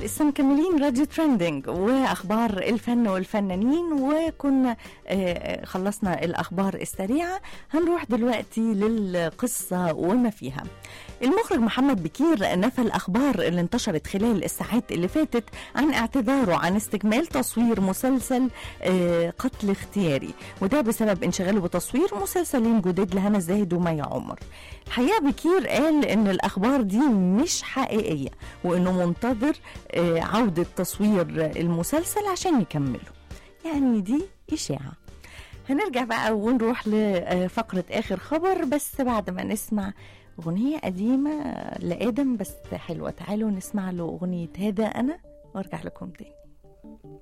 لسه مكملين راديو ترندنج واخبار الفن والفنانين وكنا آه، خلصنا الاخبار السريعه هنروح دلوقتي للقصه وما فيها المخرج محمد بكير نفى الاخبار اللي انتشرت خلال الساعات اللي فاتت عن اعتذاره عن استكمال تصوير مسلسل آه، قتل اختياري وده بسبب انشغاله بتصوير مسلسلين جداد لهنا الزاهد ومي عمر الحقيقه بكير قال ان الاخبار دي مش حقيقيه وانه منتظر آه، عوده تصوير المسلسل عشان يكمله يعني دي اشاعه هنرجع بقى ونروح لفقرة آخر خبر بس بعد ما نسمع أغنية قديمة لآدم بس حلوة تعالوا نسمع له أغنية هذا أنا وارجع لكم تاني